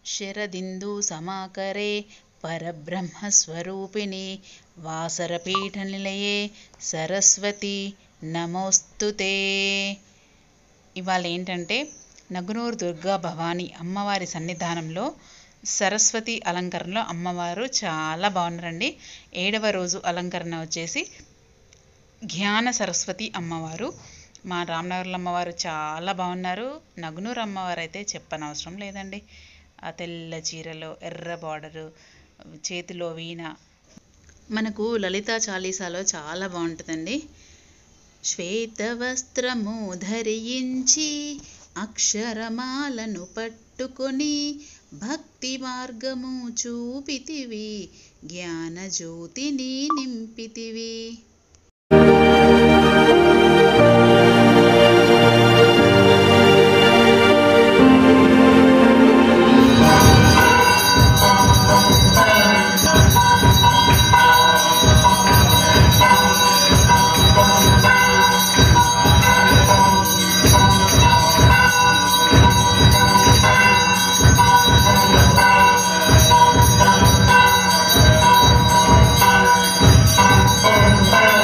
శరదిందు సమాకరే పరబ్రహ్మస్వరూపిణి వాసరపీఠనిలయే సరస్వతి నమోస్తుతే ఇవాళ ఏంటంటే నగునూరు దుర్గా భవాని అమ్మవారి సన్నిధానంలో సరస్వతి అలంకరణలో అమ్మవారు చాలా బాగున్నారండి ఏడవ రోజు అలంకరణ వచ్చేసి జ్ఞాన సరస్వతి అమ్మవారు మా రామనగర్లో అమ్మవారు చాలా బాగున్నారు నగునూరు అమ్మవారు అయితే చెప్పనవసరం లేదండి ఆ తెల్ల చీరలో ఎర్ర బార్డరు చేతిలో వీణ మనకు లలితా చాలీసాలో చాలా బాగుంటుందండి శ్వేతవస్త్రము ధరించి అక్షరమాలను పట్టుకొని భక్తి మార్గము చూపితివి జ్ఞానజ్యోతిని నింపితివి Thank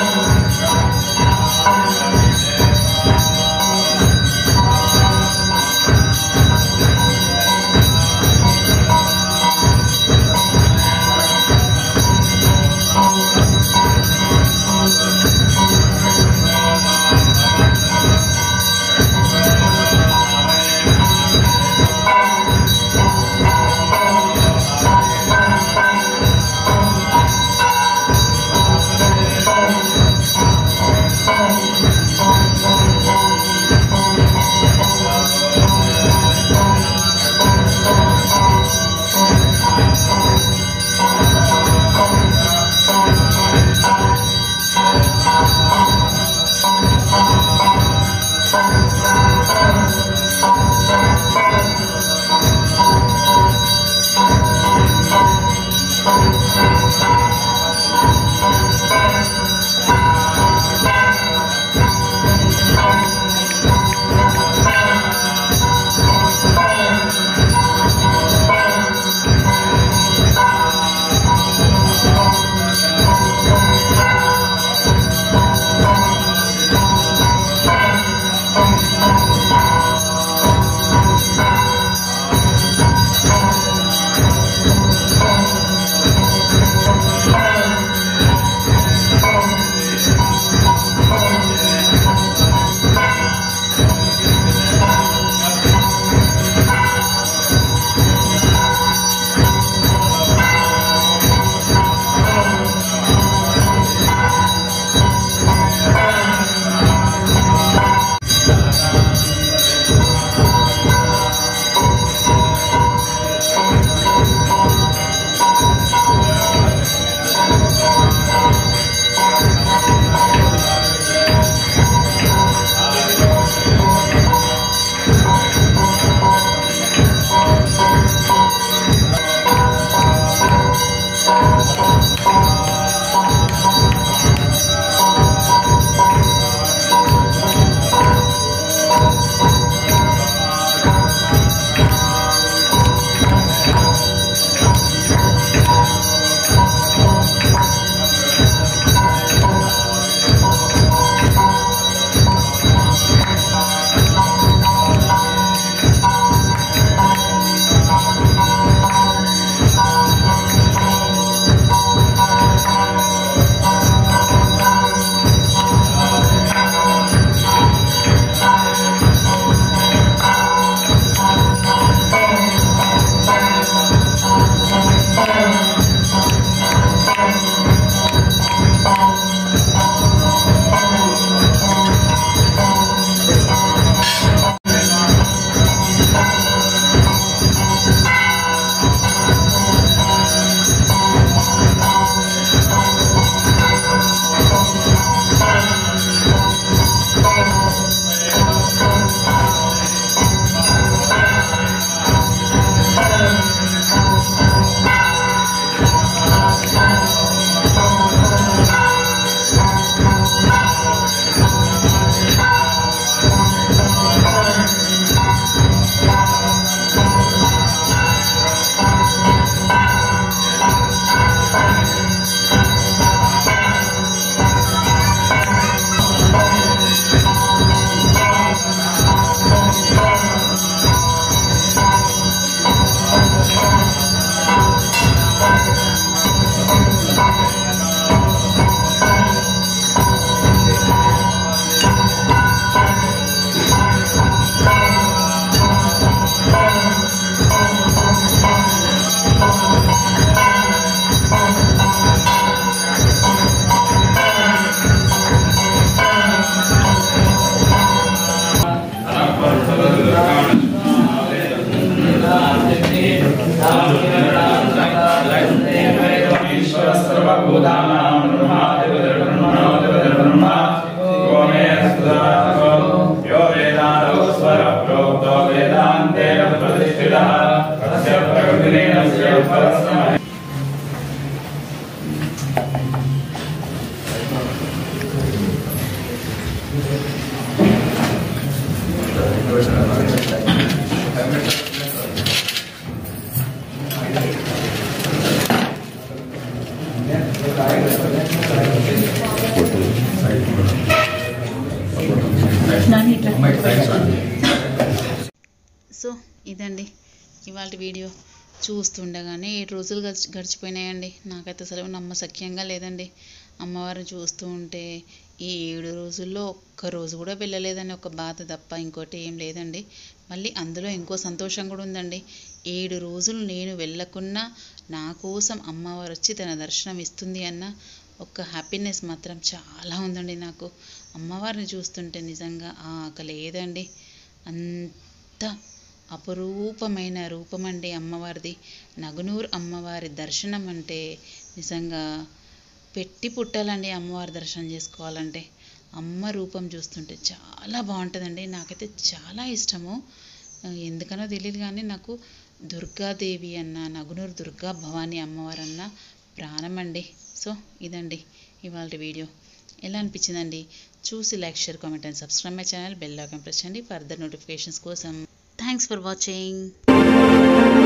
సో ఇదండి ఇవాళ వీడియో చూస్తుండగానే ఏడు రోజులు గడిచి గడిచిపోయినాయండి నాకైతే అసలు నమ్మశక్యంగా లేదండి అమ్మవారిని చూస్తూ ఉంటే ఈ ఏడు రోజుల్లో ఒక్క రోజు కూడా వెళ్ళలేదని ఒక బాధ తప్ప ఇంకోటి ఏం లేదండి మళ్ళీ అందులో ఇంకో సంతోషం కూడా ఉందండి ఏడు రోజులు నేను వెళ్ళకున్నా నా కోసం అమ్మవారు వచ్చి తన దర్శనం ఇస్తుంది అన్న ఒక హ్యాపీనెస్ మాత్రం చాలా ఉందండి నాకు అమ్మవారిని చూస్తుంటే నిజంగా ఆకలి లేదండి అంత అపురూపమైన రూపం అండి అమ్మవారిది నగునూరు అమ్మవారి దర్శనం అంటే నిజంగా పెట్టి పుట్టాలండి అమ్మవారి దర్శనం చేసుకోవాలంటే అమ్మ రూపం చూస్తుంటే చాలా బాగుంటుందండి నాకైతే చాలా ఇష్టము ఎందుకనో తెలియదు కానీ నాకు దుర్గాదేవి అన్న నగునూరు దుర్గా భవానీ అమ్మవారు అన్న ప్రాణం అండి సో ఇదండి ఇవాళ వీడియో ఎలా అనిపించిందండి చూసి like share comment and subscribe my channel bell icon press చేయండి ఫర్దర్ నోటిఫికేషన్స్ కోసం థ్యాంక్స్ ఫర్ వాచింగ్